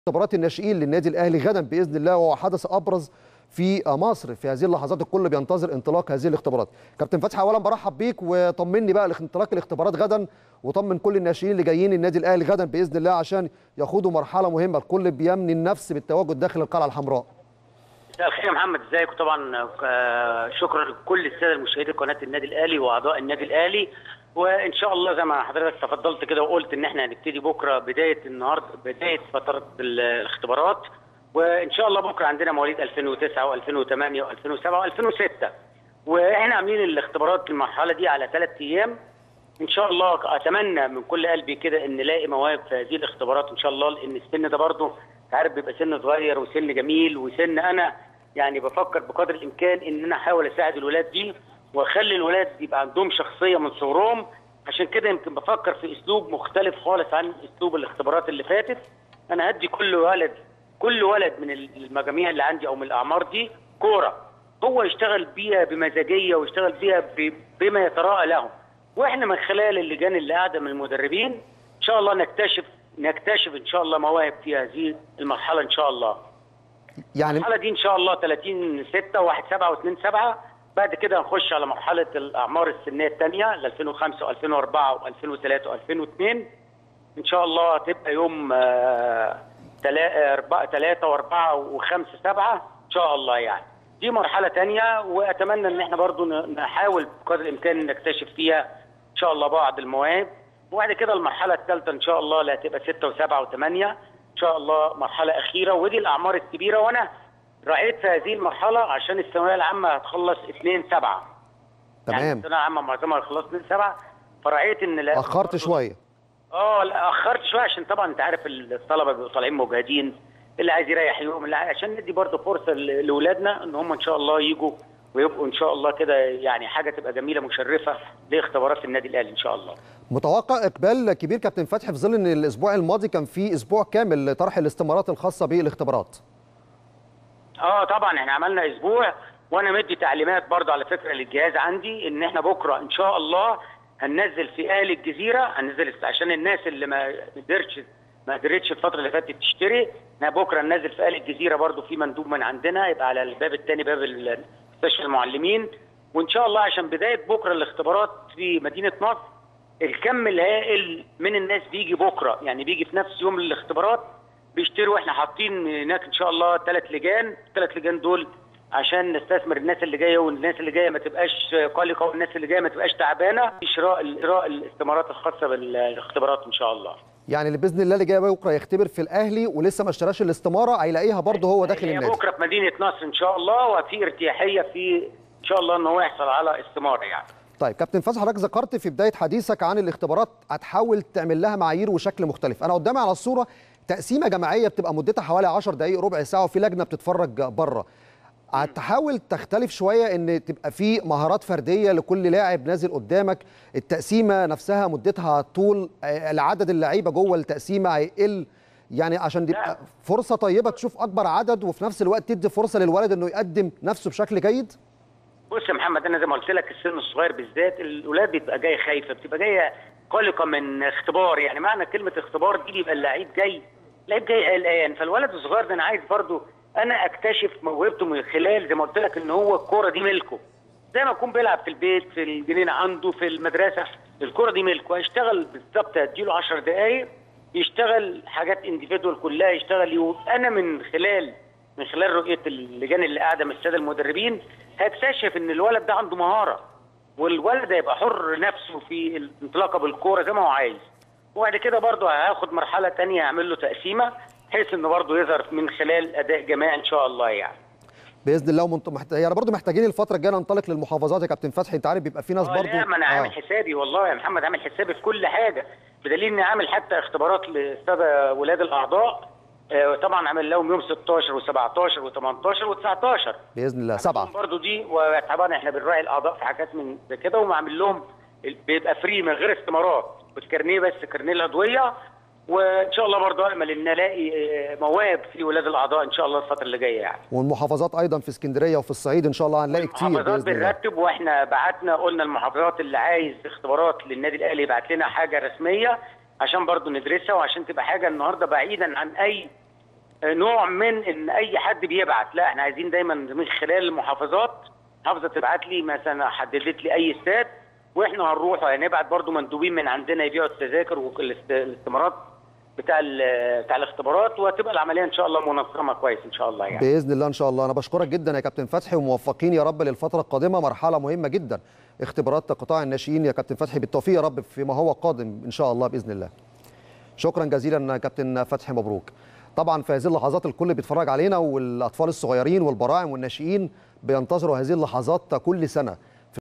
اختبارات الناشئين للنادي الاهلي غدا باذن الله وهو حدث ابرز في مصر في هذه اللحظات الكل بينتظر انطلاق هذه الاختبارات كابتن فتحي اولا برحب بيك وطمني بقى انطلاق الاختبارات غدا وطمن كل الناشئين اللي جايين النادي الاهلي غدا باذن الله عشان يخوضوا مرحله مهمه الكل بيمني النفس بالتواجد داخل القلعه الحمراء مساء الخير يا محمد ازيك وطبعا آه، شكرا لكل الساده المشاهدين قناه النادي الاهلي واعضاء النادي الاهلي وان شاء الله زي ما حضرتك تفضلت كده وقلت ان احنا هنبتدي بكره بدايه النهارده بدايه فتره الاختبارات وان شاء الله بكره عندنا مواليد 2009 و2008 و2007 و2006 واحنا عاملين الاختبارات المرحله دي على ثلاث ايام ان شاء الله اتمنى من كل قلبي كده ان نلاقي مواهب في هذه الاختبارات ان شاء الله لان السن ده برضه عارف بيبقى سن صغير وسن جميل وسن انا يعني بفكر بقدر الامكان ان انا احاول اساعد الولاد دي واخلي الولاد يبقى عندهم شخصيه من صغرهم عشان كده يمكن بفكر في اسلوب مختلف خالص عن اسلوب الاختبارات اللي فاتت انا هدي كل ولد كل ولد من المجاميع اللي عندي او من الاعمار دي كوره هو يشتغل بيها بمزاجيه ويشتغل بيها بما يتراءى له واحنا من خلال اللجان اللي قاعده من المدربين ان شاء الله نكتشف نكتشف ان شاء الله مواهب في هذه المرحله ان شاء الله يعني المرحله دي ان شاء الله 30 6 1 7 و2 7 بعد كده هنخش على مرحله الاعمار السنيه الثانيه ل 2005 و2004 و2003 و2002 ان شاء الله هتبقى يوم 3 و4 و5 7 ان شاء الله يعني دي مرحله ثانيه واتمنى ان احنا برضو نحاول بقدر الامكان نكتشف فيها ان شاء الله بعض المواهب وبعد كده المرحله الثالثه ان شاء الله اللي هتبقى 6 و7 و8 ان شاء الله مرحله اخيره ودي الاعمار الكبيره وانا راعيت في هذه المرحله عشان الثانويه العامه هتخلص 2 7 تمام يعني الثانويه العامه معظمها هتخلص 2 7 فراعيت ان لا اخرت شويه اه لا اخرت شويه عشان طبعا انت عارف الطلبه بيبقوا طالعين مجهدين اللي عايز يريح يوم اللي عشان ندي برضه فرصه لاولادنا ان هم ان شاء الله يجوا ويبقوا ان شاء الله كده يعني حاجه تبقى جميله مشرفه لاختبارات النادي الاهلي ان شاء الله. متوقع اقبال كبير كابتن فتحي في ظل ان الاسبوع الماضي كان في اسبوع كامل لطرح الاستمارات الخاصه بالاختبارات. اه طبعا احنا عملنا اسبوع وانا مدي تعليمات برضه على فكره للجهاز عندي ان احنا بكره ان شاء الله هننزل في اهل الجزيره هننزل عشان الناس اللي ما قدرتش ما قدرتش الفتره اللي فاتت تشتري احنا بكره ننزل في اهل الجزيره برضه في مندوب من عندنا يبقى على الباب الثاني باب مستشفى المعلمين وان شاء الله عشان بدايه بكره الاختبارات في مدينه نصر الكم الهائل من الناس بيجي بكره يعني بيجي في نفس يوم الاختبارات بيشتروا احنا حاطين هناك ان شاء الله ثلاث لجان الثلاث لجان دول عشان نستثمر الناس اللي جايه والناس اللي جايه ما تبقاش قلقه والناس اللي جايه ما تبقاش تعبانه في شراء شراء الاستمارات الخاصه بالاختبارات ان شاء الله يعني اللي باذن الله اللي جاي بكره يختبر في الاهلي ولسه ما اشتراش الاستماره هيلاقيها برضه هو داخل النادي بكره في مدينه نصر ان شاء الله وفي ارتياحيه في ان شاء الله ان هو يحصل على استماره يعني طيب كابتن فتحي حضرتك ذكرت في بدايه حديثك عن الاختبارات هتحاول تعمل لها معايير وشكل مختلف انا قدامي على الصوره تقسيمه جماعيه بتبقى مدتها حوالي 10 دقائق ربع ساعه وفي لجنه بتتفرج بره هتحاول تختلف شويه ان تبقى في مهارات فرديه لكل لاعب نازل قدامك التقسيمه نفسها مدتها طول العدد اللعيبه جوه التقسيمه هيقل يعني عشان تبقى فرصه طيبه تشوف اكبر عدد وفي نفس الوقت تدي فرصه للولد انه يقدم نفسه بشكل جيد بص يا محمد انا زي ما قلت لك السن الصغير بالذات الاولاد بتبقى جايه خايفه بتبقى جايه قلقه من اختبار يعني معنى كلمه اختبار دي بيبقى اللعيب جاي لعيب جاي قلقان فالولد الصغير ده انا عايز برضه انا اكتشف موهبته من خلال زي ما قلت لك ان هو الكوره دي ملكه زي ما يكون بيلعب في البيت في الجنينه عنده في المدرسه الكوره دي ملكه هيشتغل بالظبط هديله 10 دقائق يشتغل حاجات انديفيدوال كلها يشتغل انا من خلال من خلال رؤيه اللجان اللي قاعده من الساده المدربين هكتشف ان الولد ده عنده مهاره والولد هيبقى حر نفسه في الانطلاقه بالكوره زي ما هو عايز وبعد كده برضه هاخد مرحله ثانيه اعمل له تقسيمه بحيث انه برضه يظهر من خلال اداء جماعي ان شاء الله يعني باذن الله ومنت... محت... يعني برضه محتاجين الفتره الجايه ننطلق للمحافظات يا كابتن فتحي انت عارف بيبقى في ناس برضه لا ما انا عامل حسابي والله يا محمد عامل حسابي في كل حاجه بدليل اني عامل حتى اختبارات للساده ولاد الاعضاء آه طبعا عامل لهم يوم 16 و17 و18 و19 باذن الله سبعه برضه دي وطبعا احنا بنراعي الاعضاء في حاجات من كده ومعمل لهم بيبقى فري من غير استمارات بالكارنيه بس كارنيه العضويه وان شاء الله برضه امل ان الاقي مواهب في ولاد الاعضاء ان شاء الله الفتره اللي جايه يعني. والمحافظات ايضا في اسكندريه وفي الصعيد ان شاء الله هنلاقي كتير المحافظات بنرتب واحنا بعتنا قلنا المحافظات اللي عايز اختبارات للنادي الاهلي يبعت لنا حاجه رسميه عشان برضه ندرسها وعشان تبقى حاجه النهارده بعيدا عن اي نوع من ان اي حد بيبعت لا احنا عايزين دايما من خلال المحافظات محافظه تبعت لي مثلا حددت لي اي استاد واحنا هنروح هنبعت برضو مندوبين من عندنا يبيعوا التذاكر والاستمارات بتاع بتاع الاختبارات وهتبقى العمليه ان شاء الله منظمه كويس ان شاء الله يعني باذن الله ان شاء الله انا بشكرك جدا يا كابتن فتحي وموفقين يا رب للفتره القادمه مرحله مهمه جدا اختبارات قطاع الناشئين يا كابتن فتحي بالتوفيق يا رب فيما هو قادم ان شاء الله باذن الله شكرا جزيلا كابتن فتحي مبروك طبعا في هذه اللحظات الكل بيتفرج علينا والاطفال الصغيرين والبراعم والناشئين بينتظروا هذه اللحظات كل سنه